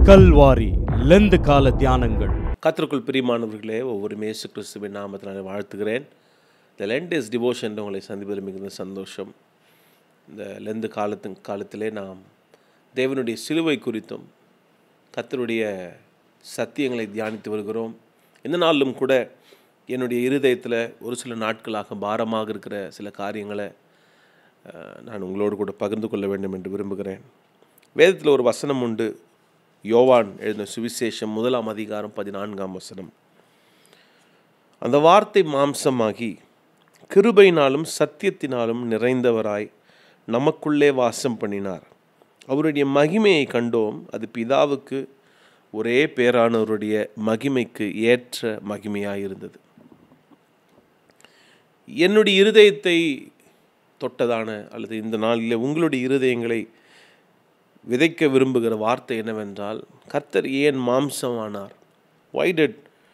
Kalvari Lent கால தியானங்கள் கத்திற்குள் பிரியமானவர்களே ஒவ்வொரு இயேசு கிறிஸ்துவின் நாமத்தினாலே வாழ்த்துகிறேன் இந்த லெண்ட் இஸ் டிவோஷன் உங்களை சந்திப்பதில் மிகுந்த சந்தோஷம் இந்த லெந்து காலத்து காலத்திலே நாம் தேவனுடைய சிலுவை குறித்தும் கத்தருடைய சத்தியங்களை தியானித்து வருகிறோம் இந்த நாளிலும் கூட என்னுடைய இருதயத்தில் ஒரு சில நாட்களாக பாரமாக இருக்கிற சில காரியங்களை அஹ், நான் உங்களோடு கூட பகிர்ந்து கொள்ள வேண்டும் என்று விரும்புகிறேன் வேதத்தில் ஒரு வசனம் உண்டு யோவான் எழுதின சுவிசேஷம் முதலாம் அதிகாரம் பதினான்காம் வசனம் அந்த வார்த்தை மாம்சமாகி கிருபையினாலும் சத்தியத்தினாலும் நிறைந்தவராய் நமக்குள்ளே வாசம் பண்ணினார் அவருடைய மகிமையை கண்டோம் அது பிதாவுக்கு ஒரே பேரானவருடைய மகிமைக்கு ஏற்ற மகிமையாக இருந்தது என்னுடைய இருதயத்தை தொட்டதான அல்லது இந்த நாளில் உங்களுடைய இருதயங்களை விதைக்க விரும்புகிற வார்த்தை என்னவென்றால் கர்த்தர் ஏன் மாம்சமானார் why did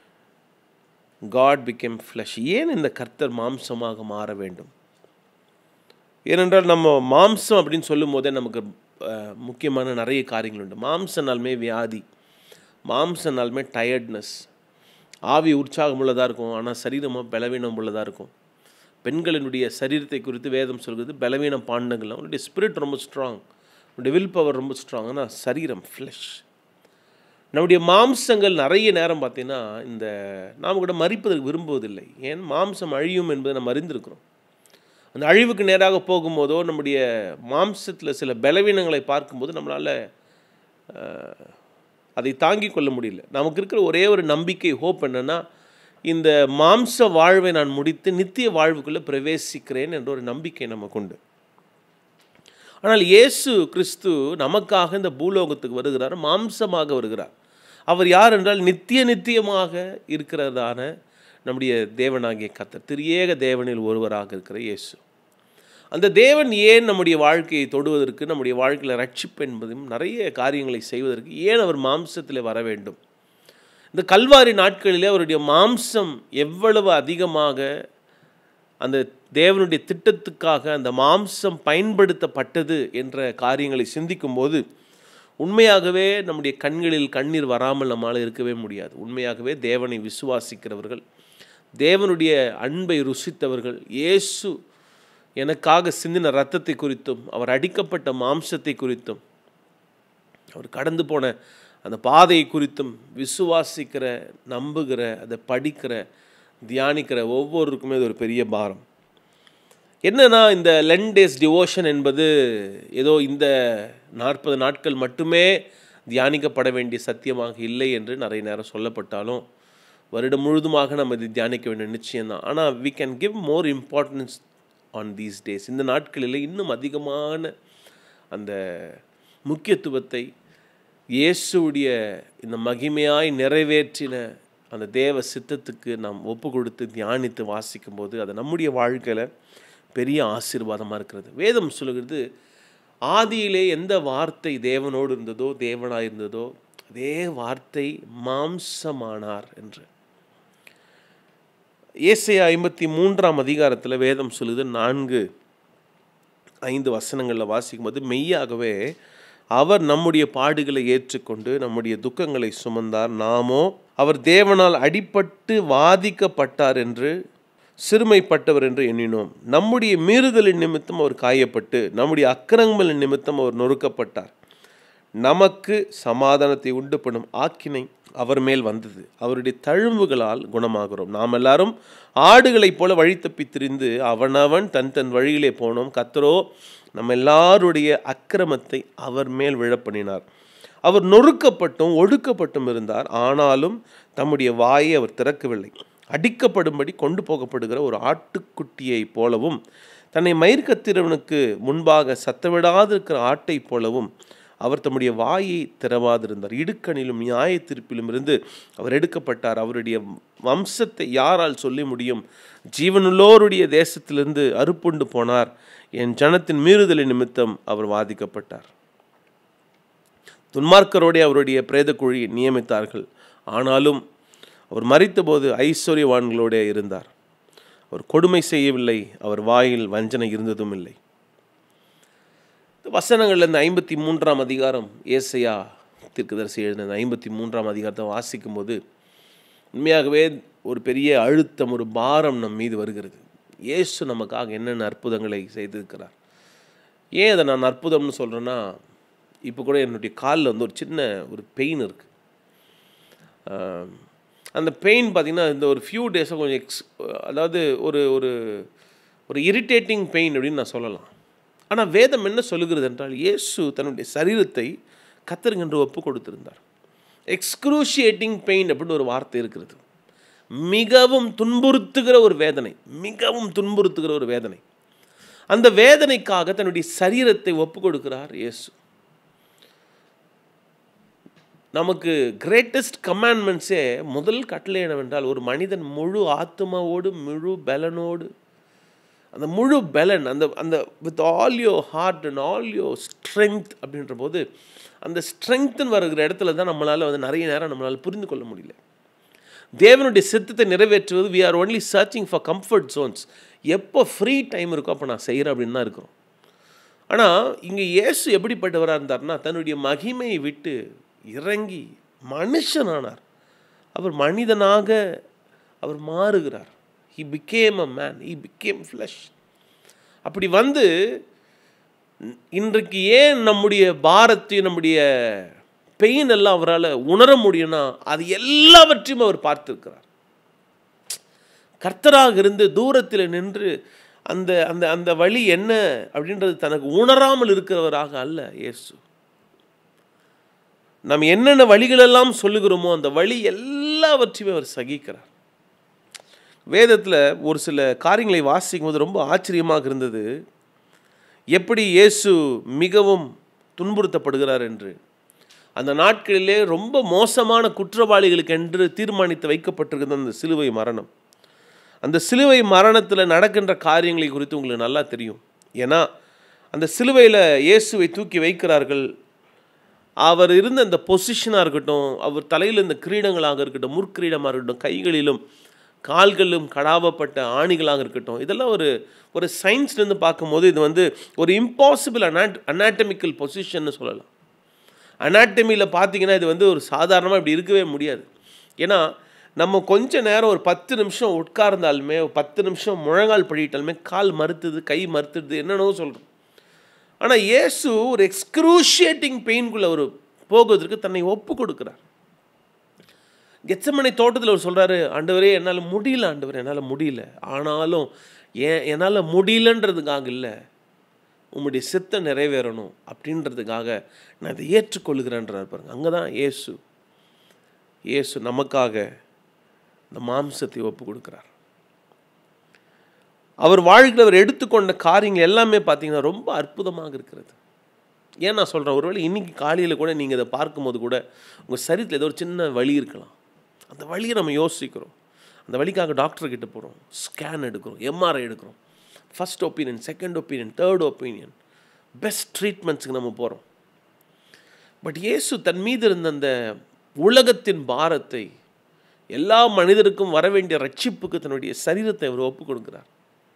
God became flesh ஏன் இந்த கர்த்தர் மாம்சமாக மாற வேண்டும் ஏனென்றால் நம்ம மாம்சம் அப்படின்னு சொல்லும் போதே நமக்கு அஹ், முக்கியமான நிறைய காரியங்கள் உண்டு மாம்சனாலுமே வியாதி மாம்சனாலுமே டயர்ட்னஸ் ஆவி உற்சாகம் உள்ளதாக இருக்கும் ஆனால் சரீரமாக பலவீனம் உள்ளதாக இருக்கும் பெண்களினுடைய சரீரத்தை குறித்து வேதம் சொல்கிறது பலவீனம் பாண்டங்கள் அவங்களுடைய ஸ்பிரிட் ரொம்ப ஸ்ட்ராங் அவனுடைய வில் பவர் ரொம்ப ஸ்ட்ராங் ஆனால் சரீரம் ஃப்ளஷ் நம்முடைய மாம்சங்கள் நிறைய நேரம் பார்த்தீங்கன்னா இந்த நாம் கூட மறிப்பதற்கு விரும்புவதில்லை ஏன் மாம்சம் அழியும் என்பதை நம்ம அறிந்திருக்கிறோம் அந்த அழிவுக்கு நேராக போகும்போதோ நம்முடைய மாம்சத்தில் சில பலவீனங்களை பார்க்கும்போது நம்மளால் அஹ், அதை தாங்கிக் கொள்ள முடியல நமக்கு இருக்கிற ஒரே ஒரு நம்பிக்கை ஹோப் என்னென்னா இந்த மாம்ச வாழ்வை நான் முடித்து நித்திய வாழ்வுக்குள்ளே பிரவேசிக்கிறேன் என்ற ஒரு நம்பிக்கை நமக்கு உண்டு ஆனால் இயேசு கிறிஸ்து நமக்காக இந்த பூலோகத்துக்கு வருகிறார் மாம்சமாக வருகிறார் அவர் யார் என்றால் நித்திய நித்தியமாக இருக்கிறதான நம்முடைய தேவனாகிய கத்தர் திரியேக தேவனில் ஒருவராக இருக்கிற இயேசு அந்த தேவன் ஏன் நம்முடைய வாழ்க்கையை தொடுவதற்கு நம்முடைய வாழ்க்கையில் ரட்சிப்பு என்பதும் நிறைய காரியங்களை செய்வதற்கு ஏன் அவர் மாம்சத்தில் வர வேண்டும் இந்த கல்வாரி நாட்களிலே அவருடைய மாம்சம் எவ்வளவு அதிகமாக அந்த தேவனுடைய திட்டத்துக்காக அந்த மாம்சம் பயன்படுத்தப்பட்டது என்ற காரியங்களை சிந்திக்கும்போது உண்மையாகவே நம்முடைய கண்களில் கண்ணீர் வராமல் நம்மால் இருக்கவே முடியாது உண்மையாகவே தேவனை விசுவாசிக்கிறவர்கள் தேவனுடைய அன்பை ருசித்தவர்கள் இயேசு எனக்காக சிந்தின ரத்தத்தை குறித்தும் அவர் அடிக்கப்பட்ட மாம்சத்தை குறித்தும் அவர் கடந்து போன அந்த பாதையை குறித்தும் விசுவாசிக்கிற நம்புகிற அதை படிக்கிற தியானிக்கிற ஒவ்வொருக்குமே இது ஒரு பெரிய பாரம் என்னன்னா இந்த லென் டேஸ் டிவோஷன் என்பது ஏதோ இந்த நாற்பது நாட்கள் மட்டுமே தியானிக்கப்பட வேண்டிய சத்தியமாக இல்லை என்று நிறைய நேரம் சொல்லப்பட்டாலும் வருடம் முழுதுமாக நம்ம இது தியானிக்க வேண்டிய நிச்சயம்தான் ஆனால் we can give more importance on these days இந்த நாட்களில் இன்னும் அதிகமான அந்த முக்கியத்துவத்தை இயேசுவுடைய இந்த மகிமையாய் நிறைவேற்றின அந்த தேவ சித்தத்துக்கு நாம் ஒப்பு கொடுத்து தியானித்து வாசிக்கும்போது அது நம்முடைய வாழ்க்கையில் பெரிய ஆசீர்வாதமாக இருக்கிறது வேதம் சொல்லுகிறது ஆதியிலே எந்த வார்த்தை தேவனோடு இருந்ததோ தேவனாய் இருந்ததோ அதே வார்த்தை மாம்சமானார் என்று ஏசையா ஐம்பத்தி மூன்றாம் அதிகாரத்தில் வேதம் சொல்லுது நான்கு ஐந்து வசனங்களில் வாசிக்கும்போது மெய்யாகவே அவர் நம்முடைய பாடுகளை ஏற்றுக்கொண்டு நம்முடைய துக்கங்களை சுமந்தார் நாமோ அவர் தேவனால் அடிபட்டு வாதிக்கப்பட்டார் என்று சிறுமைப்பட்டவர் என்று எண்ணினோம் நம்முடைய மீறுதலின் நிமித்தம் அவர் காயப்பட்டு நம்முடைய அக்கிரங்களின் நிமித்தம் அவர் நொறுக்கப்பட்டார் நமக்கு சமாதானத்தை உண்டு பண்ணும் ஆக்கினை அவர் மேல் வந்தது அவருடைய தழும்புகளால் குணமாகிறோம் நாம் எல்லாரும் ஆடுகளைப் போல வழி தப்பி திரிந்து அவனவன் தன் தன் வழியிலே போனோம் கத்தரோ நம்ம எல்லாருடைய அக்கிரமத்தை அவர் மேல் விழப்பண்ணினார் அவர் நொறுக்கப்பட்டும் ஒடுக்கப்பட்டும் இருந்தார் ஆனாலும் தம்முடைய வாயை அவர் திறக்கவில்லை அடிக்கப்படும்படி கொண்டு போகப்படுகிற ஒரு ஆட்டுக்குட்டியைப் போலவும் தன்னை மயிர்கத்திரவனுக்கு முன்பாக சத்தமிடாதிருக்கிற ஆட்டைப் போலவும் அவர் தம்முடைய வாயை திறவாதிருந்தார் இடுக்கணிலும் நியாய தீர்ப்பிலும் இருந்து அவர் எடுக்கப்பட்டார் அவருடைய வம்சத்தை யாரால் சொல்ல முடியும் ஜீவனுள்ளோருடைய தேசத்திலிருந்து அறுப்புண்டு போனார் என் ஜனத்தின் மீறுதலின் நிமித்தம் அவர் வாதிக்கப்பட்டார் துன்மார்க்கரோடே அவருடைய பிரேத குழியை நியமித்தார்கள் ஆனாலும் அவர் மறித்தபோது ஐஸ்வர்யவான்களோடே இருந்தார் அவர் கொடுமை செய்யவில்லை அவர் வாயில் வஞ்சனை இருந்ததும் இல்லை இந்த வசனங்கள்ல இந்த ஐம்பத்தி மூன்றாம் அதிகாரம் ஏசையா தீர்க்கதரிசி எழுதின ஐம்பத்தி மூன்றாம் அதிகாரத்தை வாசிக்கும்போது உண்மையாகவே ஒரு பெரிய அழுத்தம் ஒரு பாரம் நம் மீது வருகிறது இயேசு நமக்காக என்னென்ன அற்புதங்களை செய்திருக்கிறார் ஏன் அதை நான் அற்புதம்னு சொல்கிறேன்னா இப்போ கூட என்னுடைய காலில் வந்து ஒரு சின்ன ஒரு பெயின் இருக்குது அந்த பெயின் பார்த்திங்கன்னா இந்த ஒரு ஃபியூ டேஸாக கொஞ்சம் எக்ஸ் அதாவது ஒரு ஒரு ஒரு இரிட்டேட்டிங் பெயின் அப்படின்னு நான் சொல்லலாம் ஆனால் வேதம் என்ன சொல்லுகிறது என்றால் இயேசு தன்னுடைய சரீரத்தை கத்தருங்கென்று ஒப்பு கொடுத்திருந்தார் எக்ஸ்க்ரூஷியேட்டிங் பெயின் அப்படின்னு ஒரு வார்த்தை இருக்கிறது மிகவும் துன்புறுத்துகிற ஒரு வேதனை மிகவும் துன்புறுத்துகிற ஒரு வேதனை அந்த வேதனைக்காக தன்னுடைய சரீரத்தை ஒப்பு கொடுக்கிறார் இயேசு நமக்கு கிரேட்டஸ்ட் கமாண்ட்மெண்ட்ஸே முதல் கட்டளை என்னவென்றால் ஒரு மனிதன் முழு ஆத்மாவோடு முழு பலனோடு அந்த முழு பலன் அந்த அந்த with all your heart and all your strength அப்படின்ற போது அந்த ஸ்ட்ரென்த்துன்னு வருகிற இடத்துல தான் நம்மளால் வந்து நிறைய நேரம் நம்மளால் புரிந்து கொள்ள முடியல தேவனுடைய சித்தத்தை நிறைவேற்றுவது we are only searching for comfort zones எப்போ ஃப்ரீ டைம் இருக்கோ அப்போ நான் செய்கிறேன் அப்படின்னு தான் இருக்கிறோம் ஆனால் இங்கே இயேசு எப்படிப்பட்டவராக இருந்தார்னா தன்னுடைய மகிமையை விட்டு இறங்கி மனுஷனானார் அவர் மனிதனாக அவர் மாறுகிறார் he became a man he became flesh அப்படி வந்து இன்றைக்கு ஏன் நம்முடைய பாரத்தையும் நம்முடைய பெயின் எல்லாம் அவரால் உணர முடியும்னா அது எல்லாவற்றையும் அவர் பார்த்துருக்கிறார் கர்த்தராக இருந்து தூரத்தில் நின்று அந்த அந்த அந்த வழி என்ன அப்படின்றது தனக்கு உணராமல் இருக்கிறவராக அல்ல இயேசு நாம் என்னென்ன வழிகளெல்லாம் சொல்லுகிறோமோ அந்த வழி எல்லாவற்றையுமே அவர் சகிக்கிறார் வேதத்தில் ஒரு சில காரியங்களை வாசிக்கும் போது ரொம்ப ஆச்சரியமாக இருந்தது எப்படி இயேசு மிகவும் துன்புறுத்தப்படுகிறார் என்று அந்த நாட்களிலே ரொம்ப மோசமான குற்றவாளிகளுக்கு என்று தீர்மானித்து வைக்கப்பட்டிருக்கிற அந்த சிலுவை மரணம் அந்த சிலுவை மரணத்தில் நடக்கின்ற காரியங்களை குறித்து உங்களுக்கு நல்லா தெரியும் ஏன்னா அந்த சிலுவையில் இயேசுவை தூக்கி வைக்கிறார்கள் அவர் இருந்த அந்த பொசிஷனாக இருக்கட்டும் அவர் தலையில் இருந்த கிரீடங்களாக இருக்கட்டும் முற்கிரீடமாக இருக்கட்டும் கைகளிலும் கால்களிலும் கடாவப்பட்ட ஆணிகளாக இருக்கட்டும் இதெல்லாம் ஒரு ஒரு சயின்ஸ்லேருந்து பார்க்கும்போது இது வந்து ஒரு இம்பாசிபிள் அனாட் அனாட்டமிக்கல் பொசிஷன்னு சொல்லலாம் அனாட்டமியில் பார்த்தீங்கன்னா இது வந்து ஒரு சாதாரணமாக இப்படி இருக்கவே முடியாது ஏன்னா நம்ம கொஞ்ச நேரம் ஒரு பத்து நிமிஷம் உட்கார்ந்தாலுமே பத்து நிமிஷம் முழங்கால் படிட்டாலுமே கால் மறுத்துது கை மறுத்துது என்னென்னவோ சொல்கிறோம் ஆனால் இயேசு ஒரு எக்ஸ்க்ரூஷியேட்டிங் பெயின்குள்ளே ஒரு போகுவதற்கு தன்னை ஒப்பு கொடுக்குறார் கெச்சமனை தோட்டத்தில் அவர் சொல்கிறாரு ஆண்டவரே என்னால் முடியல ஆண்டவர் என்னால் முடியல ஆனாலும் ஏன் என்னால் முடியலன்றதுக்காக இல்லை உம்முடைய சித்தம் நிறைவேறணும் அப்படின்றதுக்காக நான் அதை ஏற்றுக்கொள்கிறேன்றார் பாருங்க அங்கே தான் இயேசு இயேசு நமக்காக இந்த மாம்சத்தை ஒப்பு கொடுக்குறார் அவர் வாழ்க்கையில் அவர் எடுத்துக்கொண்ட காரியங்கள் எல்லாமே பார்த்தீங்கன்னா ரொம்ப அற்புதமாக இருக்கிறது ஏன் நான் சொல்கிறேன் ஒருவேளை இன்றைக்கி காலையில் கூட நீங்கள் இதை பார்க்கும்போது கூட உங்கள் சரீரத்தில் ஏதோ ஒரு சின்ன வலி இருக்கலாம் அந்த வழியை நம்ம யோசிக்கிறோம் அந்த வழிக்காக டாக்டர் கிட்ட போகிறோம் ஸ்கேன் எடுக்கிறோம் எம்ஆர்ஐ எடுக்கிறோம் first opinion second opinion third opinion best ட்ரீட்மெண்ட்ஸுக்கு நம்ம போகிறோம் பட் இயேசு தன் மீது இருந்த அந்த உலகத்தின் பாரத்தை எல்லா மனிதருக்கும் வர வேண்டிய ரட்சிப்புக்கு தன்னுடைய சரீரத்தை அவர் ஒப்பு கொடுக்குறார்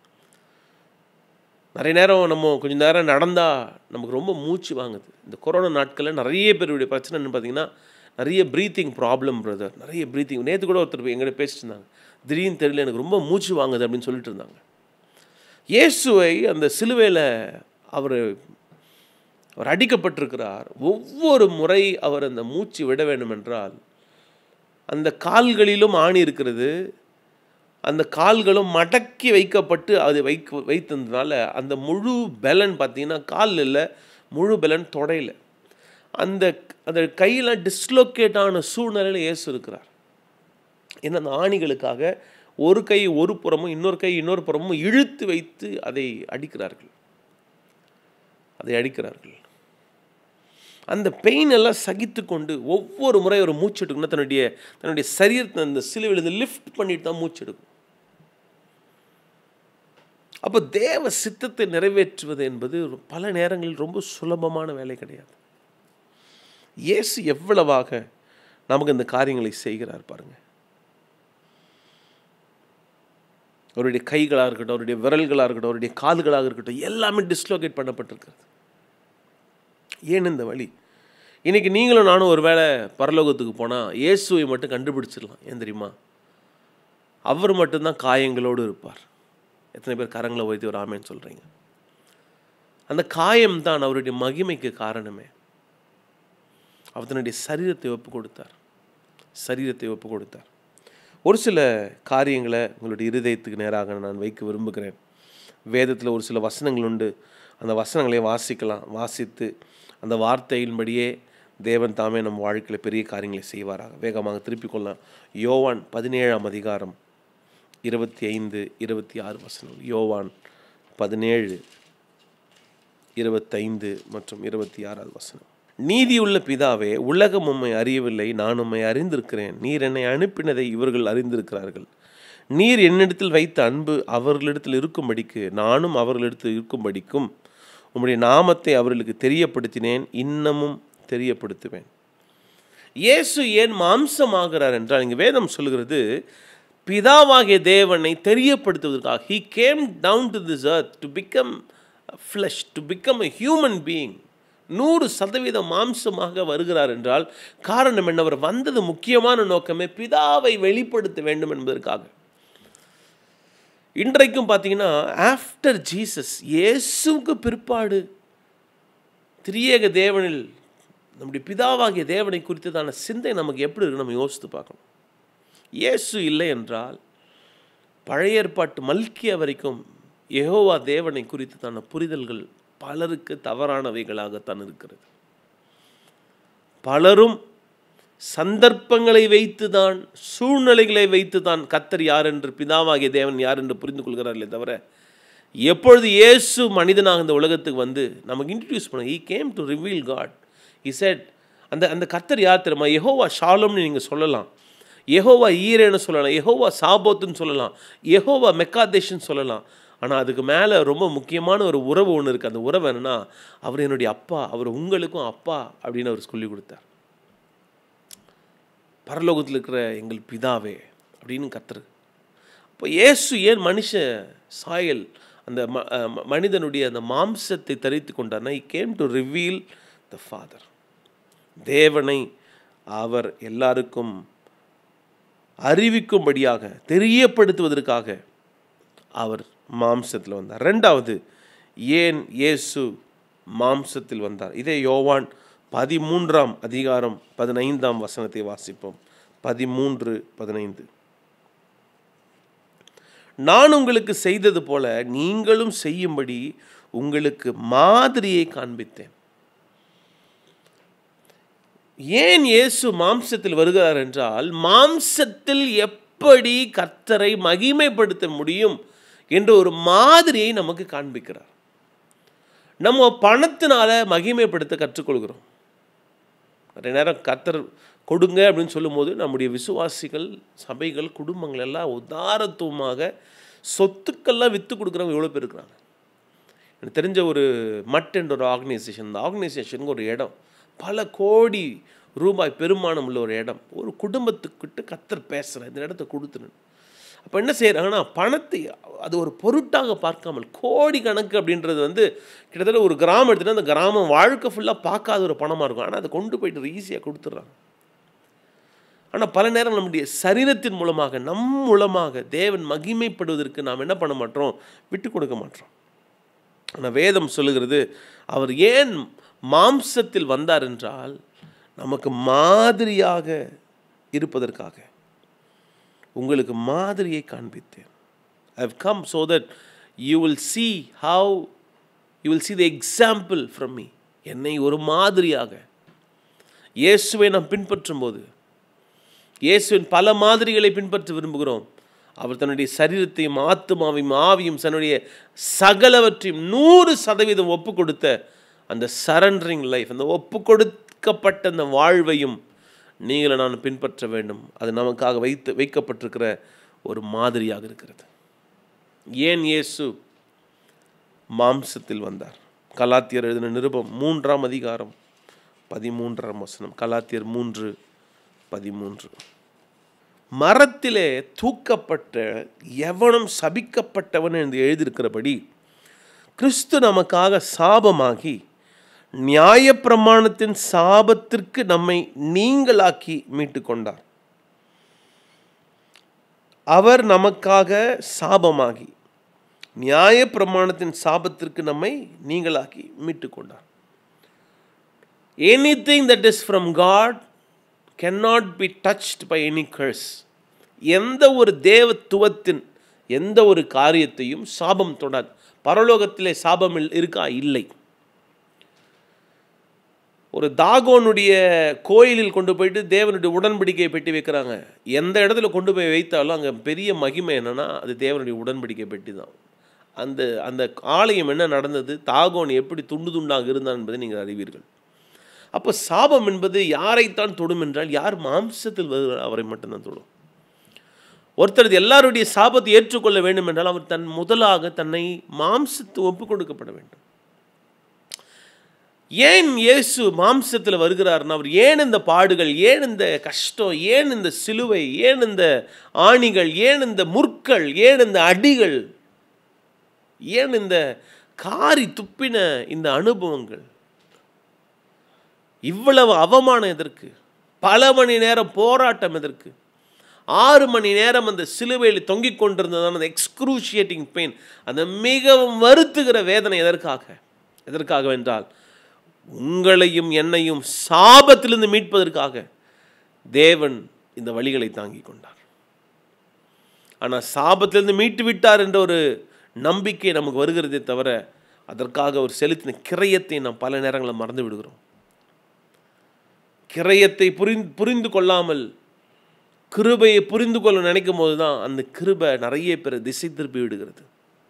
நிறைய நேரம் நம்ம கொஞ்சம் நேரம் நடந்தால் நமக்கு ரொம்ப மூச்சு வாங்குது இந்த கொரோனா நாட்களில் நிறைய பேருடைய பிரச்சனை என்ன பார்த்தீங்கன்னா நிறைய ப்ரீத்திங் ப்ராப்ளம் பிரதர் நிறைய ப்ரீத்திங் நேற்று கூட ஒருத்தர் எங்கிட்ட பேசிட்டு இருந்தாங்க திடீர்னு தெரியல எனக்கு ரொம்ப மூச்சு வாங்குது அப்படின்னு சொல்லிட்டு இருந்தாங்க இயேசுவை அந்த சிலுவையில் அவர் அவர் அடிக்கப்பட்டிருக்கிறார் ஒவ்வொரு முறை அவர் அந்த மூச்சு விட வேண்டும் என்றால் அந்த கால்களிலும் ஆணி இருக்கிறது அந்த கால்களும் மடக்கி வைக்கப்பட்டு அது வைக்க வைத்ததுனால அந்த முழு பலன் பார்த்தீங்கன்னா கால் இல்லை முழு பலன் தொடையில் அந்த அந்த கையில் டிஸ்லோகேட் ஆன சூழ்நிலையில் இயேசு இருக்கிறார் ஏன்னா அந்த ஆணிகளுக்காக ஒரு கை ஒரு புறமும் இன்னொரு கை இன்னொரு புறமும் இழுத்து வைத்து அதை அடிக்கிறார்கள் அதை அடிக்கிறார்கள் அந்த பெயின் எல்லாம் சகித்து கொண்டு ஒவ்வொரு முறை ஒரு மூச்சு எடுக்கணும் தன்னுடைய தன்னுடைய சரீரத்தை அந்த சிலுவையில் லிஃப்ட் பண்ணிட்டு தான் மூச்சு எடுக்கும் அப்போ தேவ சித்தத்தை நிறைவேற்றுவது என்பது பல நேரங்களில் ரொம்ப சுலபமான வேலை கிடையாது இயேசு எவ்வளவாக நமக்கு இந்த காரியங்களை செய்கிறார் பாருங்க அவருடைய கைகளாக இருக்கட்டும் அவருடைய விரல்களாக இருக்கட்டும் அவருடைய கால்களாக இருக்கட்டும் எல்லாமே டிஸ்லோகேட் பண்ணப்பட்டிருக்கிறது ஏன் இந்த வழி இன்னைக்கு நீங்களும் நானும் ஒரு வேளை பரலோகத்துக்கு போனால் இயேசுவை மட்டும் கண்டுபிடிச்சிடலாம் ஏன் தெரியுமா அவர் மட்டும்தான் காயங்களோடு இருப்பார் எத்தனை பேர் கரங்களை உயர்த்தி ஒரு ஆமேன்னு சொல்கிறீங்க அந்த காயம் தான் அவருடைய மகிமைக்கு காரணமே அவர் தன்னுடைய சரீரத்தை ஒப்பு கொடுத்தார் சரீரத்தை ஒப்பு கொடுத்தார் ஒரு சில காரியங்களை உங்களுடைய இருதயத்துக்கு நேராக நான் வைக்க விரும்புகிறேன் வேதத்தில் ஒரு சில வசனங்கள் உண்டு அந்த வசனங்களை வாசிக்கலாம் வாசித்து அந்த வார்த்தையின்படியே தேவன் தாமே நம் வாழ்க்கையில் பெரிய காரியங்களை செய்வாராக வேகமாக திருப்பிக் கொள்ளலாம் யோவான் பதினேழாம் அதிகாரம் இருபத்தி ஐந்து இருபத்தி ஆறு வசனம் யோவான் பதினேழு இருபத்தைந்து மற்றும் இருபத்தி ஆறாவது வசனம் நீதியுள்ள பிதாவே உலகம் உம்மை அறியவில்லை நான் உம்மை அறிந்திருக்கிறேன் நீர் என்னை அனுப்பினதை இவர்கள் அறிந்திருக்கிறார்கள் நீர் என்னிடத்தில் வைத்த அன்பு அவர்களிடத்தில் இருக்கும்படிக்கு நானும் அவர்களிடத்தில் இருக்கும்படிக்கும் உம்முடைய நாமத்தை அவர்களுக்கு தெரியப்படுத்தினேன் இன்னமும் தெரியப்படுத்துவேன் இயேசு ஏன் மாம்சமாகிறார் என்றால் இங்கே வேதம் சொல்கிறது பிதாவாகிய தேவனை தெரியப்படுத்துவதற்காக he came down to this earth to become flesh to become a human being நூறு சதவீதம் மாம்சமாக வருகிறார் என்றால் காரணம் என்ன அவர் வந்தது முக்கியமான நோக்கமே பிதாவை வெளிப்படுத்த வேண்டும் என்பதற்காக இன்றைக்கும் பார்த்தீங்கன்னா ஆஃப்டர் ஜீசஸ் இயேசுவுக்கு பிற்பாடு திரியேக தேவனில் நம்முடைய பிதாவாகிய தேவனை குறித்ததான சிந்தை நமக்கு எப்படி இருக்கு நம்ம யோசித்து பார்க்கணும் இயேசு இல்லை என்றால் பழைய ஏற்பாட்டு மல்கிய வரைக்கும் யெகோவா தேவனை குறித்ததான புரிதல்கள் பலருக்கு தவறானவைகளாகத்தான் இருக்கிறது பலரும் சந்தர்ப்பங்களை வைத்துதான் சூழ்நிலைகளை வைத்துதான் கத்தர் யார் என்று பிதாவாகிய தேவன் யார் என்று புரிந்து கொள்கிறார்களே தவிர எப்பொழுது இயேசு மனிதனாக இந்த உலகத்துக்கு வந்து நமக்கு இன்ட்ரடியூஸ் பண்ண he came to reveal God he said அந்த அந்த கத்தர் யார் தெரியுமா யெகோவா ஷாலம்னு நீங்கள் சொல்லலாம் யெகோவா ஈரேன்னு சொல்லலாம் யெகோவா சாபோத்துன்னு சொல்லலாம் யெகோவா மெக்காதேஷ்னு சொல்லலாம் ஆனால் அதுக்கு மேலே ரொம்ப முக்கியமான ஒரு உறவு ஒன்று இருக்குது அந்த உறவு என்னன்னா அவர் என்னுடைய அப்பா அவர் உங்களுக்கும் அப்பா அப்படின்னு அவர் சொல்லி கொடுத்தார் பரலோகத்தில் இருக்கிற எங்கள் பிதாவே அப்படின்னு கத்துரு இப்போ இயேசு ஏன் மனுஷ சாயல் அந்த ம அஹ் ம- மனிதனுடைய அந்த மாம்சத்தை தரித்து கொண்டார்னா he came to reveal the father தேவனை அவர் எல்லாருக்கும் அறிவிக்கும்படியாக தெரியப்படுத்துவதற்காக அவர் மாம்சத்தில் வந்தார் ரெண்டாவது ஏன் இயேசு மாம்சத்தில் வந்தார் இதே யோவான் பதிமூன்றாம் அதிகாரம் பதினைந்தாம் வசனத்தை வாசிப்போம் பதிமூன்று பதினைந்து நான் உங்களுக்கு செய்தது போல நீங்களும் செய்யும்படி உங்களுக்கு மாதிரியை காண்பித்தேன் ஏன் இயேசு மாம்சத்தில் வருகிறார் என்றால் மாம்சத்தில் எப்படி கர்த்தரை மகிமைப்படுத்த முடியும் என்ற ஒரு மாதிரியை நமக்கு காண்பிக்கிறார் நம்ம பணத்தினால மகிமைப்படுத்த கற்றுக்கொள்கிறோம் நிறைய நேரம் கர்த்தர் கொடுங்க அப்படின்னு சொல்லும்போது நம்முடைய விசுவாசிகள் சபைகள் குடும்பங்கள் எல்லாம் உதாரத்துவமாக சொத்துக்கள்லாம் விற்று கொடுக்குறவங்க எவ்வளோ பேர் இருக்கிறாங்க எனக்கு தெரிஞ்ச ஒரு மட் என்ற ஒரு ஆர்கனைசேஷன் இந்த ஆர்கனைசேஷனுக்கு ஒரு இடம் பல கோடி ரூபாய் பெருமானம் உள்ள ஒரு இடம் ஒரு குடும்பத்துக்கிட்ட கத்தர் பேசுகிறேன் இந்த இடத்த கொடுத்துரு அப்போ என்ன செய்கிறாங்கன்னா பணத்தை அது ஒரு பொருட்டாக பார்க்காமல் கோடி கணக்கு அப்படின்றது வந்து கிட்டத்தட்ட ஒரு கிராமம் எடுத்துகிட்டு அந்த கிராமம் வாழ்க்கை ஃபுல்லாக பார்க்காத ஒரு பணமாக இருக்கும் ஆனால் அதை கொண்டு போயிட்டு ஈஸியாக கொடுத்துட்றாங்க ஆனால் பல நேரம் நம்முடைய சரீரத்தின் மூலமாக நம் மூலமாக தேவன் மகிமைப்படுவதற்கு நாம் என்ன பண்ண மாட்டோம் விட்டு கொடுக்க மாட்டோம் ஆனால் வேதம் சொல்லுகிறது அவர் ஏன் மாம்சத்தில் வந்தார் என்றால் நமக்கு மாதிரியாக இருப்பதற்காக உங்களுக்கு மாதிரியை காண்பித்தேன் I have come so that you will see how you will see the example from me என்னை ஒரு மாதிரியாக இயேசுவை நாம் பின்பற்றும் போது இயேசுவின் பல மாதிரிகளை பின்பற்ற விரும்புகிறோம் அவர் தன்னுடைய சரீரத்தையும் ஆத்துமாவையும் ஆவியும் தன்னுடைய சகலவற்றையும் நூறு சதவீதம் ஒப்பு கொடுத்த அந்த சரண்டரிங் லைஃப் அந்த ஒப்பு கொடுக்கப்பட்ட அந்த வாழ்வையும் நீங்கள் நான் பின்பற்ற வேண்டும் அது நமக்காக வைத்து வைக்கப்பட்டிருக்கிற ஒரு மாதிரியாக இருக்கிறது ஏன் இயேசு மாம்சத்தில் வந்தார் கலாத்தியர் எழுதின நிருபம் மூன்றாம் அதிகாரம் பதிமூன்றாம் வசனம் கலாத்தியர் மூன்று பதிமூன்று மரத்திலே தூக்கப்பட்ட எவனும் சபிக்கப்பட்டவன் என்று எழுதியிருக்கிறபடி கிறிஸ்து நமக்காக சாபமாகி நியாயப்பிரமாணத்தின் சாபத்திற்கு நம்மை நீங்களாக்கி மீட்டு கொண்டார் அவர் நமக்காக சாபமாகி நியாயப்பிரமாணத்தின் சாபத்திற்கு நம்மை நீங்களாக்கி மீட்டு கொண்டார் anything that is from God cannot be touched by any curse எந்த ஒரு தேவத்துவத்தின் எந்த ஒரு காரியத்தையும் சாபம் தொடாது பரலோகத்திலே சாபம் இல்- இருக்கா இல்லை ஒரு தாகோனுடைய கோயிலில் கொண்டு போயிட்டு தேவனுடைய உடன்படிக்கையை பெட்டி வைக்கிறாங்க எந்த இடத்துல கொண்டு போய் வைத்தாலும் அங்கே பெரிய மகிமை என்னன்னா அது தேவனுடைய உடன்படிக்கை பெட்டி தான் அந்த அந்த ஆலயம் என்ன நடந்தது தாகோன் எப்படி துண்டு துண்டாக இருந்தான் என்பதை நீங்கள் அறிவீர்கள் அப்போ சாபம் என்பது யாரைத்தான் தொடும் என்றால் யார் மாம்சத்தில் வருகிறார் அவரை மட்டும்தான் தொடும் ஒருத்தர் எல்லாருடைய சாபத்தை ஏற்றுக்கொள்ள வேண்டும் என்றால் அவர் தன் முதலாக தன்னை மாம்சத்து ஒப்பு கொடுக்கப்பட வேண்டும் ஏன் இயேசு மாம்சத்தில் வருகிறார்னா அவர் ஏன் இந்த பாடுகள் ஏன் இந்த கஷ்டம் ஏன் இந்த சிலுவை ஏன் இந்த ஆணிகள் ஏன் இந்த முற்கள் ஏன் இந்த அடிகள் ஏன் இந்த காரி துப்பின இந்த அனுபவங்கள் இவ்வளவு அவமானம் எதற்கு பல மணி நேரம் போராட்டம் எதற்கு ஆறு மணி நேரம் அந்த சிலுவையில் தொங்கிக் கொண்டிருந்ததான அந்த எக்ஸ்க்ரூஷியேட்டிங் பெயின் அந்த மிகவும் வருத்துகிற வேதனை எதற்காக எதற்காக என்றால் உங்களையும் என்னையும் சாபத்திலிருந்து மீட்பதற்காக தேவன் இந்த வழிகளை தாங்கிக் கொண்டார் ஆனால் சாபத்திலிருந்து மீட்டு விட்டார் என்ற ஒரு நம்பிக்கை நமக்கு வருகிறதே தவிர அதற்காக அவர் செலுத்தின கிரயத்தை நாம் பல நேரங்களில் மறந்து விடுகிறோம் கிரயத்தை புரிந்து புரிந்து கொள்ளாமல் கிருபையை புரிந்து கொள்ள நினைக்கும் போது தான் அந்த கிருபை நிறைய பேரை திசை திருப்பி விடுகிறது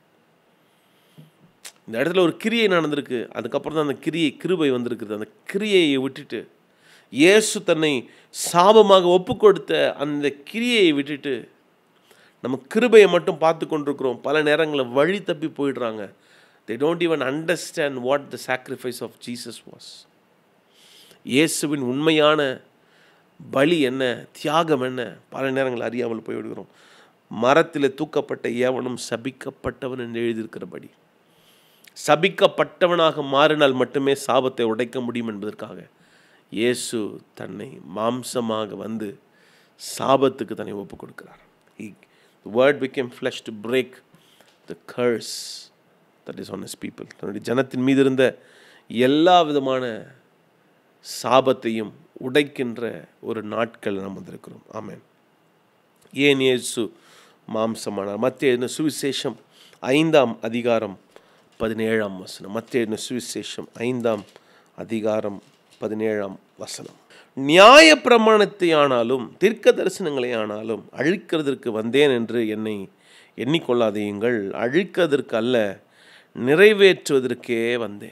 இந்த இடத்துல ஒரு கிரியை நடந்திருக்கு அதுக்கப்புறம் தான் அந்த கிரியை கிருபை வந்திருக்குது அந்த கிரியையை விட்டுட்டு இயேசு தன்னை சாபமாக ஒப்பு கொடுத்த அந்த கிரியையை விட்டுட்டு நம்ம கிருபையை மட்டும் பார்த்து கொண்டிருக்கிறோம் பல நேரங்களில் வழி தப்பி போயிடுறாங்க they don't even understand what the sacrifice of Jesus was இயேசுவின் உண்மையான பலி என்ன தியாகம் என்ன பல நேரங்கள் அறியாமல் போய்விடுகிறோம் மரத்தில் தூக்கப்பட்ட ஏவனும் சபிக்கப்பட்டவன் என்று எழுதியிருக்கிறபடி சபிக்கப்பட்டவனாக மாறினால் மட்டுமே சாபத்தை உடைக்க முடியும் என்பதற்காக இயேசு தன்னை மாம்சமாக வந்து சாபத்துக்கு தன்னை ஒப்பு கொடுக்கிறார் the word became flesh to break the curse that is on his people தன்னுடைய ஜனத்தின் மீது இருந்த எல்லா விதமான சாபத்தையும் உடைக்கின்ற ஒரு நாட்கள் நாம் வந்திருக்கிறோம் ஆமென் ஏன் இயேசு மாம்சமானார் மத்திய எழுதின சுவிசேஷம் ஐந்தாம் அதிகாரம் பதினேழாம் வசனம் மத்திய எழுதின சுவிசேஷம் ஐந்தாம் அதிகாரம் பதினேழாம் வசனம் நியாய பிரமாணத்தை ஆனாலும் தீர்க்க தரிசனங்களை ஆனாலும் அழிக்கிறதற்கு வந்தேன் என்று என்னை எண்ணிக்கொள்ளாதீங்கள் அழிக்கிறதற்கு அல்ல நிறைவேற்றுவதற்கே வந்தேன்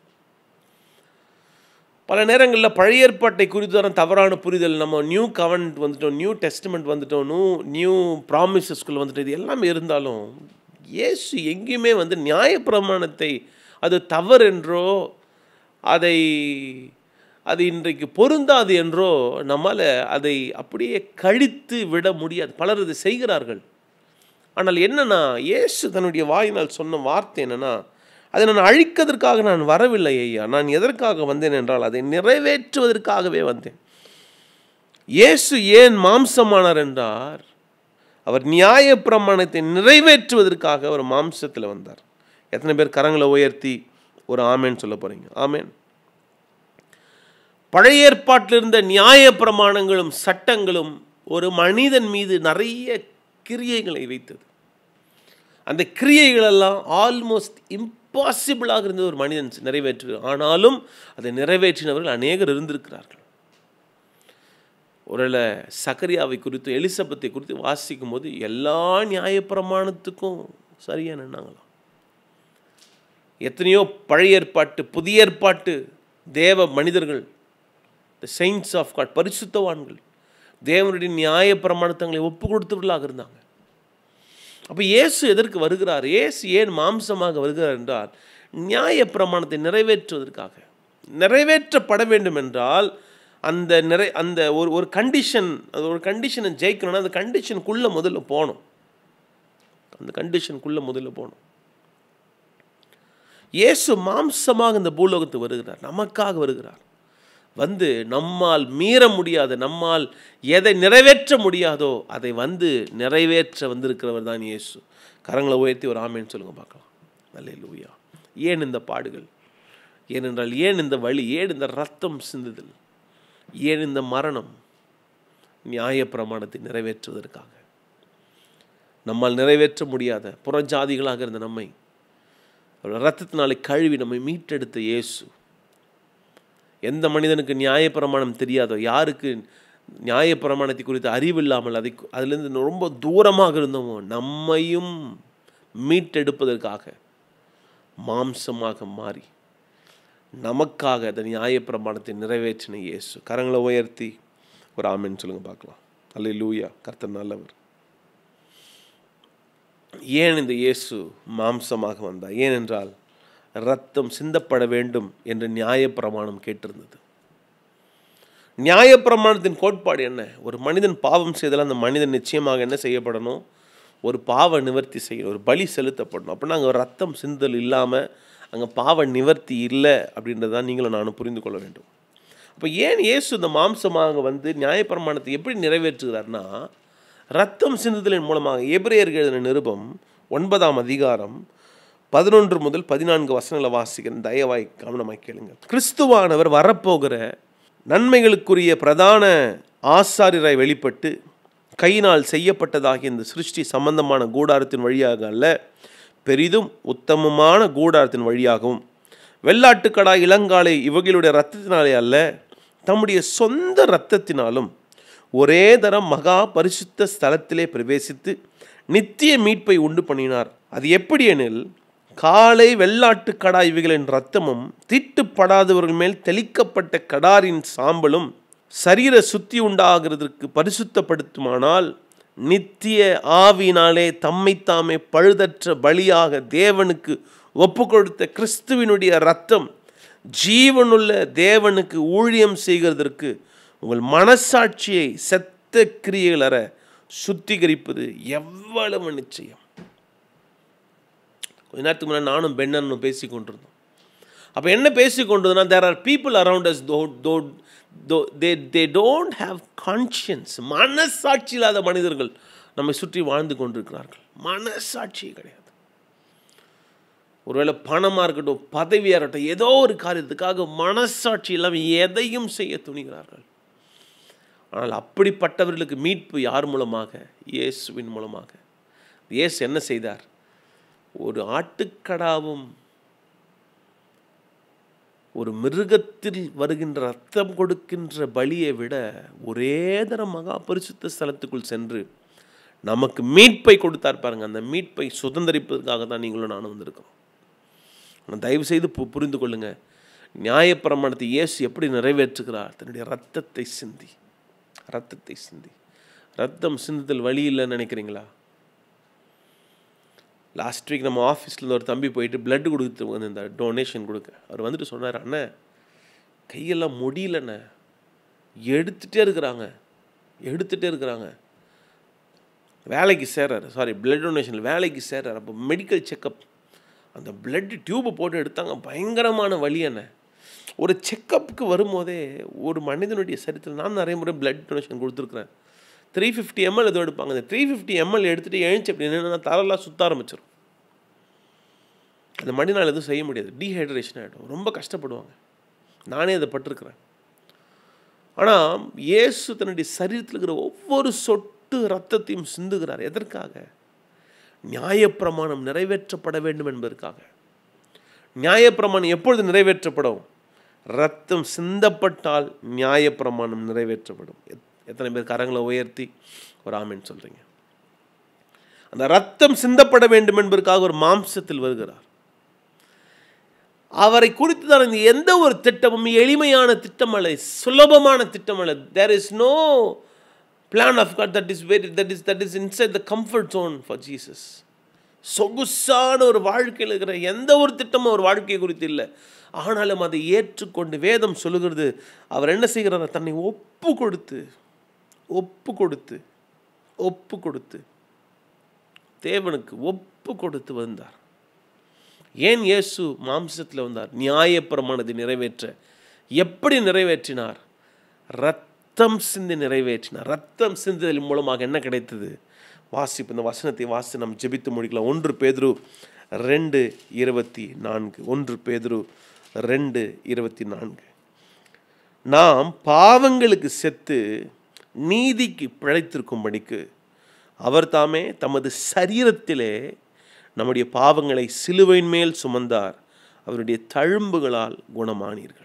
பல நேரங்களில் பழைய ஏற்பாட்டை குறித்தான தவறான புரிதல் நம்ம நியூ கவர்ன்ட் வந்துட்டோம் நியூ டெஸ்ட்மெண்ட் வந்துட்டோம் நியூ நியூ ப்ராமிசஸ்குள்ளே வந்துட்டோம் இது எல்லாமே இருந்தாலும் இயேசு எங்கேயுமே வந்து நியாயப்பிரமாணத்தை அது தவறு என்றோ அதை அது இன்றைக்கு பொருந்தாது என்றோ நம்மால் அதை அப்படியே கழித்து விட முடியாது பலர் இதை செய்கிறார்கள் ஆனால் என்னன்னா இயேசு தன்னுடைய வாயினால் சொன்ன வார்த்தை என்னன்னா அதை நான் அழிக்கிறதற்காக நான் வரவில்லை ஐயா நான் எதற்காக வந்தேன் என்றால் அதை நிறைவேற்றுவதற்காகவே வந்தேன் இயேசு ஏன் மாம்சமானார் என்றார் அவர் நியாய பிரமாணத்தை நிறைவேற்றுவதற்காக அவர் மாம்சத்தில் வந்தார் எத்தனை பேர் கரங்களை உயர்த்தி ஒரு ஆமேன் சொல்ல போறீங்க ஆமேன் பழைய ஏற்பாட்டில் இருந்த நியாய பிரமாணங்களும் சட்டங்களும் ஒரு மனிதன் மீது நிறைய கிரியைகளை வைத்தது அந்த கிரியைகளெல்லாம் ஆல்மோஸ்ட் இம்பாசிபிளாக இருந்த ஒரு மனிதன் நிறைவேற்று ஆனாலும் அதை நிறைவேற்றினவர்கள் அநேகர் இருந்திருக்கிறார்கள் ஒருவேளை சக்கரியாவை குறித்து எலிசபெத்தை குறித்து வாசிக்கும் போது எல்லா நியாயப்பிரமாணத்துக்கும் சரியாக நின்னாங்களாம் எத்தனையோ பழைய ஏற்பாட்டு புதிய ஏற்பாட்டு தேவ மனிதர்கள் த செயின்ஸ் ஆஃப் காட் பரிசுத்தவான்கள் தேவனுடைய நியாய பிரமாணத்தங்களை ஒப்பு கொடுத்தவர்களாக இருந்தாங்க அப்போ இயேசு எதற்கு வருகிறார் இயேசு ஏன் மாம்சமாக வருகிறார் என்றால் நியாய பிரமாணத்தை நிறைவேற்றுவதற்காக நிறைவேற்றப்பட வேண்டும் என்றால் அந்த நிறை அந்த ஒரு ஒரு கண்டிஷன் அது ஒரு கண்டிஷனை ஜெயிக்கணும்னா அந்த கண்டிஷனுக்குள்ளே முதல்ல போகணும் அந்த கண்டிஷனுக்குள்ளே முதல்ல போகணும் இயேசு மாம்சமாக இந்த பூலோகத்து வருகிறார் நமக்காக வருகிறார் வந்து நம்மால் மீற முடியாத நம்மால் எதை நிறைவேற்ற முடியாதோ அதை வந்து நிறைவேற்ற வந்திருக்கிறவர் தான் இயேசு கரங்களை உயர்த்தி ஒரு ஆமேன்னு சொல்லுங்க பார்க்கலாம் நல்ல லூயா ஏன் இந்த பாடுகள் ஏனென்றால் ஏன் இந்த வழி ஏன் இந்த ரத்தம் சிந்துதல் ஏன் இந்த மரணம் நியாயப்பிரமாணத்தை நிறைவேற்றுவதற்காக நம்மால் நிறைவேற்ற முடியாத புறஜாதிகளாக இருந்த நம்மை அவருடைய ரத்தத்தினாலே கழுவி நம்மை மீட்டெடுத்த இயேசு எந்த மனிதனுக்கு நியாயப்பிரமாணம் தெரியாதோ யாருக்கு நியாயப்பிரமாணத்தை குறித்து அறிவில்லாமல் அதை அதிலிருந்து ரொம்ப தூரமாக இருந்தோமோ நம்மையும் மீட்டெடுப்பதற்காக மாம்சமாக மாறி நமக்காக அந்த நியாயப்பிரமாணத்தை நிறைவேற்றின இயேசு கரங்களை உயர்த்தி ஒரு ஆமென்னு சொல்லுங்க பார்க்கலாம் அல்ல லூயா கர்த்தர் நல்லவர் ஏன் இந்த இயேசு மாம்சமாக வந்தார் ஏனென்றால் ரத்தம் சிந்தப்பட வேண்டும் என்று நியாயப்பிரமாணம் கேட்டிருந்தது நியாயப்பிரமாணத்தின் கோட்பாடு என்ன ஒரு மனிதன் பாவம் செய்தால் அந்த மனிதன் நிச்சயமாக என்ன செய்யப்படணும் ஒரு பாவ நிவர்த்தி செய்யணும் ஒரு பலி செலுத்தப்படணும் அப்படின்னா அங்கே ரத்தம் சிந்தல் இல்லாமல் அங்கே பாவ நிவர்த்தி இல்லை அப்படின்றதான் நீங்களும் நானும் புரிந்து கொள்ள வேண்டும் அப்போ ஏன் இயேசு இந்த மாம்சமாக வந்து நியாயப்பிரமாணத்தை எப்படி நிறைவேற்றுகிறார்னா ரத்தம் சிந்துதலின் மூலமாக எபிரேயர்கள் எழுதின நிருபம் ஒன்பதாம் அதிகாரம் பதினொன்று முதல் பதினான்கு வசனங்களை வாசிக்கிறேன் தயவாய் கவனமாய் கேளுங்கள் கிறிஸ்துவானவர் வரப்போகிற நன்மைகளுக்குரிய பிரதான ஆசாரியராய் வெளிப்பட்டு கையினால் செய்யப்பட்டதாகிய இந்த சிருஷ்டி சம்பந்தமான கூடாரத்தின் வழியாக அல்ல பெரிதும் உத்தமமான கூடாரத்தின் வழியாகவும் வெள்ளாட்டுக்கடா இளங்காலை இவர்களுடைய இரத்தத்தினாலே அல்ல தம்முடைய சொந்த இரத்தத்தினாலும் ஒரே தரம் மகா பரிசுத்த ஸ்தலத்திலே பிரவேசித்து நித்திய மீட்பை உண்டு பண்ணினார் அது எப்படி எனில் காலை வெள்ளாட்டு கடா இவைகளின் இரத்தமும் தீட்டுப்படாதவர்கள் மேல் தெளிக்கப்பட்ட கடாரின் சாம்பலும் சரீர சுத்தி உண்டாகிறதற்கு பரிசுத்தப்படுத்துமானால் நித்திய ஆவினாலே தம்மைத்தாமே பழுதற்ற பலியாக தேவனுக்கு ஒப்பு கொடுத்த கிறிஸ்துவினுடைய ரத்தம் ஜீவனுள்ள தேவனுக்கு ஊழியம் செய்கிறதற்கு உங்கள் மனசாட்சியை செத்த கிரியைகளற சுத்திகரிப்பது எவ்வளவு நிச்சயம் கொஞ்ச நேரத்துக்கு முன்னாடி நானும் பெண்ணனும் பேசி கொண்டிருந்தோம் அப்போ என்ன பேசி கொண்டதுன்னா there are people around us though though though they they don't have conscience மனசாட்சி இல்லாத மனிதர்கள் நம்மை சுற்றி வாழ்ந்து கொண்டிருக்கிறார்கள் மனசாட்சி கிடையாது ஒருவேளை பணமாக இருக்கட்டும் பதவியாக இருக்கட்டும் ஏதோ ஒரு காரியத்துக்காக மனசாட்சி இல்லாமல் எதையும் செய்ய துணிகிறார்கள் ஆனால் அப்படிப்பட்டவர்களுக்கு மீட்பு யார் மூலமாக இயேசுவின் மூலமாக இயேசு என்ன செய்தார் ஒரு ஆட்டுக்கடாவும் ஒரு மிருகத்தில் வருகின்ற ரத்தம் கொடுக்கின்ற பலியை விட ஒரே தரம் மகா பரிசுத்த ஸ்தலத்துக்குள் சென்று நமக்கு மீட்பை கொடுத்தார் பாருங்க அந்த மீட்பை சுதந்திரிப்பதற்காக தான் நீங்களும் நானும் வந்திருக்கோம் ஆனால் தயவு செய்து பு புரிந்து கொள்ளுங்க நியாயப்பிரமாணத்தை இயேசு எப்படி நிறைவேற்றுகிறார் தன்னுடைய ரத்தத்தை சிந்தி ரத்தத்தை சிந்தி ரத்தம் சிந்துதல் வழி இல்லைன்னு நினைக்கிறீங்களா லாஸ்ட் வீக் நம்ம ஆஃபீஸில் ஒரு தம்பி போயிட்டு பிளட் கொடுத்து வந்திருந்தார் டொனேஷன் கொடுக்க அவர் வந்துட்டு சொன்னார் அண்ணே கையெல்லாம் முடியலண்ணே எடுத்துகிட்டே இருக்கிறாங்க எடுத்துகிட்டே இருக்கிறாங்க வேலைக்கு சேர்றாரு சாரி பிளட் டொனேஷனில் வேலைக்கு சேர்றாரு அப்போ மெடிக்கல் செக்கப் அந்த பிளட் டியூப்பை போட்டு எடுத்தாங்க பயங்கரமான வழி என்ன ஒரு செக்கப்புக்கு வரும்போதே ஒரு மனிதனுடைய சரித்திரம் நான் நிறைய முறை பிளட் டொனேஷன் கொடுத்துருக்குறேன் த்ரீ ஃபிஃப்டி எம்எல் எதோ எடுப்பாங்க அந்த த்ரீ ஃபிஃப்டி எம்எல் எடுத்துகிட்டு எழுந்துச்சு அப்படி என்னென்னா தரெல்லாம் சுத்த ஆரம்பிச்சிடும் அந்த மடினால் எதுவும் செய்ய முடியாது டீஹைட்ரேஷன் ஆகிடும் ரொம்ப கஷ்டப்படுவாங்க நானே அதை பட்டிருக்கிறேன் ஆனால் இயேசு தன்னுடைய சரீரத்தில் இருக்கிற ஒவ்வொரு சொட்டு ரத்தத்தையும் சிந்துகிறார் எதற்காக நியாயப்பிரமாணம் நிறைவேற்றப்பட வேண்டும் என்பதற்காக நியாயப்பிரமாணம் எப்பொழுது நிறைவேற்றப்படும் ரத்தம் சிந்தப்பட்டால் நியாயப்பிரமாணம் நிறைவேற்றப்படும் எத்தனை பேர் கரங்களை உயர்த்தி ஒரு ஆமின்னு சொல்கிறீங்க அந்த ரத்தம் சிந்தப்பட வேண்டும் என்பதற்காக ஒரு மாம்சத்தில் வருகிறார் அவரை குறித்து தான் இந்த எந்த ஒரு திட்டமும் எளிமையான திட்டம் அல்ல சுலபமான திட்டம் அல்ல there is no plan of God that is very that is that is inside the comfort zone for Jesus சொகுசான ஒரு வாழ்க்கையில் இருக்கிற எந்த ஒரு திட்டமும் ஒரு வாழ்க்கை குறித்து இல்லை ஆனாலும் அதை ஏற்றுக்கொண்டு வேதம் சொல்லுகிறது அவர் என்ன செய்கிறார் தன்னை ஒப்பு கொடுத்து ஒப்பு கொடுத்து ஒப்பு கொடுத்து தேவனுக்கு ஒப்பு கொடுத்து வந்தார் ஏன் இயேசு மாம்சத்தில் வந்தார் நியாயப்பிரமாணத்தை நிறைவேற்ற எப்படி நிறைவேற்றினார் ரத்தம் சிந்தி நிறைவேற்றினார் ரத்தம் சிந்துதல் மூலமாக என்ன கிடைத்தது வாசிப்பு இந்த வசனத்தை வாசி நம்ம ஜெபித்து முடிக்கலாம் ஒன்று பேதுரு ரெண்டு இருபத்தி நான்கு ஒன்று பேதுரு ரெண்டு இருபத்தி நான்கு நாம் பாவங்களுக்கு செத்து நீதிக்கு பிழைத்திருக்கும்படிக்கு அவர் தாமே தமது சரீரத்திலே நம்முடைய பாவங்களை சிலுவையின் மேல் சுமந்தார் அவருடைய தழும்புகளால் குணமானீர்கள்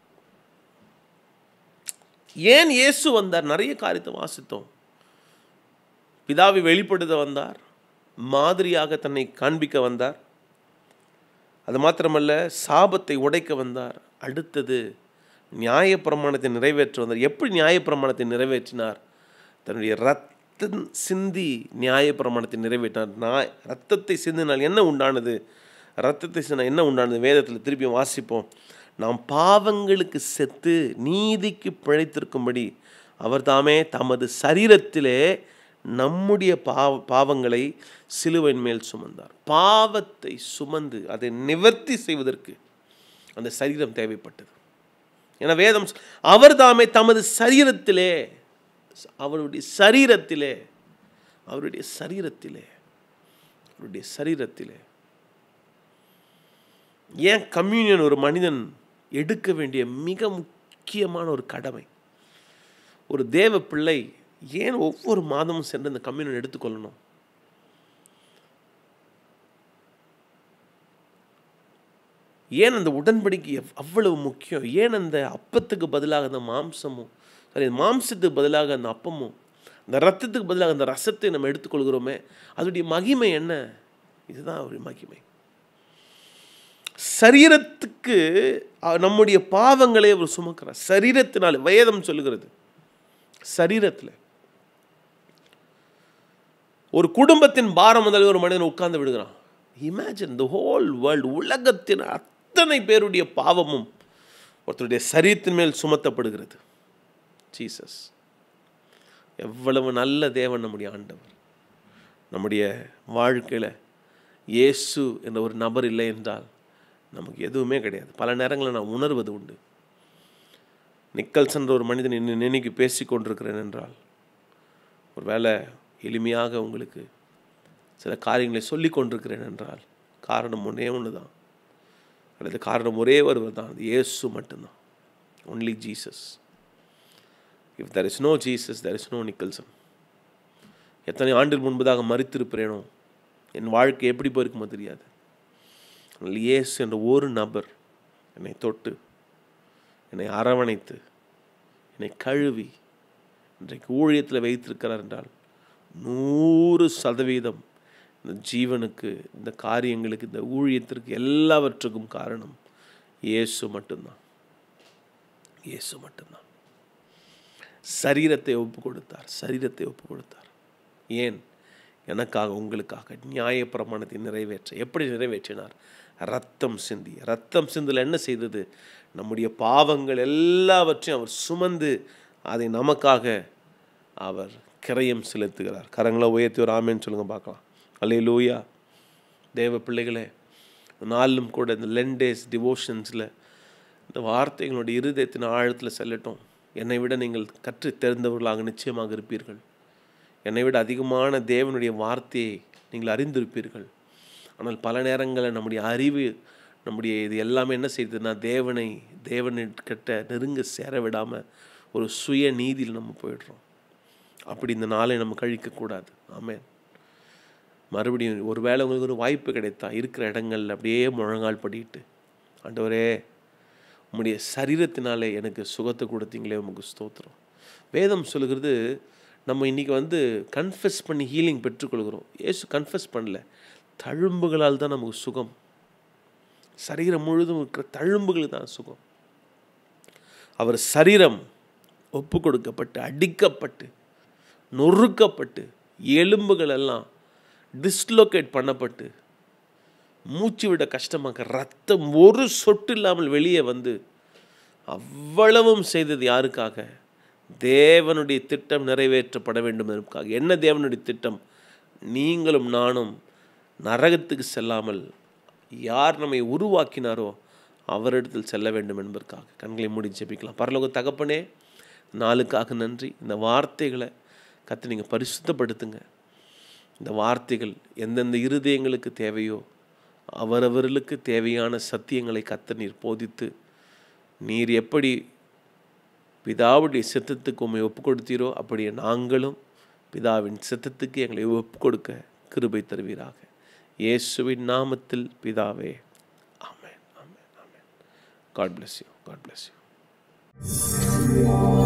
ஏன் இயேசு வந்தார் நிறைய காரியத்தை வாசித்தோம் பிதாவை வெளிப்படுத்த வந்தார் மாதிரியாக தன்னை காண்பிக்க வந்தார் அது மாத்திரமல்ல சாபத்தை உடைக்க வந்தார் அடுத்தது நியாயப்பிரமாணத்தை நிறைவேற்ற வந்தார் எப்படி நியாயப்பிரமாணத்தை நிறைவேற்றினார் தன்னுடைய ரத்தம் சிந்தி நியாயப்பிரமாணத்தை நிறைவேற்றினார் நாய் ரத்தத்தை சிந்தினால் என்ன உண்டானது ரத்தத்தை சிந்தினால் என்ன உண்டானது வேதத்தில் திருப்பியும் வாசிப்போம் நாம் பாவங்களுக்கு செத்து நீதிக்கு பிழைத்திருக்கும்படி அவர் தாமே தமது சரீரத்திலே நம்முடைய பாவ பாவங்களை சிலுவையின் மேல் சுமந்தார் பாவத்தை சுமந்து அதை நிவர்த்தி செய்வதற்கு அந்த சரீரம் தேவைப்பட்டது என வேதம் அவர் தாமே தமது சரீரத்திலே அவருடைய சரீரத்திலே அவருடைய சரீரத்திலே அவருடைய சரீரத்திலே ஏன் கம்யூனியன் ஒரு மனிதன் எடுக்க வேண்டிய மிக முக்கியமான ஒரு கடமை ஒரு தேவ பிள்ளை ஏன் ஒவ்வொரு மாதமும் சென்று அந்த கம்யூனியன் எடுத்துக்கொள்ளணும் ஏன் அந்த உடன்படிக்கை எவ்- அவ்வளவு முக்கியம் ஏன் அந்த அப்பத்துக்கு பதிலாக அந்த மாம்சமும் சாரி மாம்சத்துக்கு பதிலாக அந்த அப்பமும் அந்த ரத்தத்துக்கு பதிலாக அந்த ரசத்தை நம்ம எடுத்துக்கொள்கிறோமே அதோடைய மகிமை என்ன இதுதான் ஒரு மகிமை சரீரத்துக்கு அஹ், நம்முடைய பாவங்களை அவர் சுமக்கிறார் சரீரத்தினால் வேதம் சொல்லுகிறது சரீரத்தில் ஒரு குடும்பத்தின் பாரம் முதல் ஒரு மனிதன் உட்கார்ந்து விடுகிறான் இமேஜின் த ஹோல் வேர்ல்டு உலகத்தின் அத்தனை பேருடைய பாவமும் ஒருத்தருடைய சரீரத்தின் மேல் சுமத்தப்படுகிறது ஜீசஸ் எவ்வளவு நல்ல தேவன் நம்முடைய ஆண்டவர் நம்முடைய வாழ்க்கையில் இயேசு என்ற ஒரு நபர் இல்லை என்றால் நமக்கு எதுவுமே கிடையாது பல நேரங்களில் நான் உணர்வது உண்டு நிக்கல்சன்ற ஒரு மனிதன் இன்னும் நினைக்கு பேசி கொண்டிருக்கிறேன் என்றால் ஒரு வேளை எளிமையாக உங்களுக்கு சில காரியங்களை சொல்லி கொண்டிருக்கிறேன் என்றால் காரணம் ஒன்றே ஒன்று தான் அல்லது காரணம் ஒரே ஒருவர் தான் அது இயேசு மட்டும்தான் only Jesus if there is no Jesus there is no Nicholson எத்தனை ஆண்டுகள் முன்பதாக மறித்திருப்பேனோ என் வாழ்க்கை எப்படி போயிருக்குமோ தெரியாது ஆனால் இயேசு என்ற ஒரு நபர் என்னை தொட்டு என்னை அரவணைத்து என்னை கழுவி இன்றைக்கு ஊழியத்தில் வைத்திருக்கிறார் என்றால் நூறு சதவீதம் இந்த ஜீவனுக்கு இந்த காரியங்களுக்கு இந்த ஊழியத்திற்கு எல்லாவற்றுக்கும் காரணம் இயேசு மட்டும்தான் இயேசு மட்டும்தான் சரீரத்தை ஒப்பு கொடுத்தார் சரீரத்தை ஒப்பு கொடுத்தார் ஏன் எனக்காக உங்களுக்காக நியாயப்பிரமாணத்தை நிறைவேற்ற எப்படி நிறைவேற்றினார் ரத்தம் சிந்தி ரத்தம் சிந்தல் என்ன செய்தது நம்முடைய பாவங்கள் எல்லாவற்றையும் அவர் சுமந்து அதை நமக்காக அவர் கிரயம் செலுத்துகிறார் கரங்களை உயர்த்தி ஒரு ஆமேன்னு சொல்லுங்க பார்க்கலாம் அல்லே லூயா தேவ பிள்ளைகளே நாளும் கூட இந்த லென் டேஸ் டிவோஷன்ஸில் இந்த வார்த்தைகளுடைய இருதயத்தின் ஆழத்தில் செல்லட்டும் என்னை விட நீங்கள் கற்று தெரிந்தவர்களாக நிச்சயமாக இருப்பீர்கள் என்னை விட அதிகமான தேவனுடைய வார்த்தையை நீங்கள் அறிந்திருப்பீர்கள் ஆனால் பல நேரங்களில் நம்முடைய அறிவு நம்முடைய இது எல்லாமே என்ன செய்யுதுன்னா தேவனை தேவனிட்ட நெருங்க சேர விடாமல் ஒரு சுய நீதியில் நம்ம போயிடுறோம் அப்படி இந்த நாளை நம்ம கழிக்கக்கூடாது ஆமென் மறுபடியும் ஒரு வேளை உங்களுக்கு ஒரு வாய்ப்பு கிடைத்தா இருக்கிற இடங்கள்ல அப்படியே முழங்கால் படிட்டு ஆண்டவரே உம்முடைய சரீரத்தினாலே எனக்கு சுகத்தை கொடுத்தீங்களே உமக்கு ஸ்தோத்திரம் வேதம் சொல்லுகிறது நம்ம இன்றைக்கி வந்து கன்ஃபெஸ் பண்ணி ஹீலிங் பெற்றுக்கொள்கிறோம் ஏசு கன்ஃபெஸ் பண்ணல தழும்புகளால் தான் நமக்கு சுகம் சரீரம் முழுதும் இருக்கிற தழும்புகள் தான் சுகம் அவர் சரீரம் ஒப்பு கொடுக்கப்பட்டு அடிக்கப்பட்டு நொறுக்கப்பட்டு எலும்புகள் எல்லாம் டிஸ்லோகேட் பண்ணப்பட்டு மூச்சு விட கஷ்டமாக ரத்தம் ஒரு சொட்டு இல்லாமல் வெளியே வந்து அவ்வளவும் செய்தது யாருக்காக தேவனுடைய திட்டம் நிறைவேற்றப்பட வேண்டும் என்பதற்காக என்ன தேவனுடைய திட்டம் நீங்களும் நானும் நரகத்துக்கு செல்லாமல் யார் நம்மை உருவாக்கினாரோ அவரிடத்தில் செல்ல வேண்டும் என்பதற்காக கண்களை மூடி ஜெபிக்கலாம் பரலோக தகப்பனே நாளுக்காக நன்றி இந்த வார்த்தைகளை கற்று நீங்கள் பரிசுத்தப்படுத்துங்க இந்த வார்த்தைகள் எந்தெந்த இருதயங்களுக்கு தேவையோ அவரவர்களுக்கு தேவையான சத்தியங்களை கத்த நீர் போதித்து நீர் எப்படி பிதாவுடைய சித்தத்துக்கு உண்மை ஒப்பு கொடுத்தீரோ அப்படியே நாங்களும் பிதாவின் சித்தத்துக்கு எங்களை ஒப்பு கொடுக்க கிருபை தருவீராக இயேசுவின் நாமத்தில் பிதாவே amen amen amen God bless you God bless you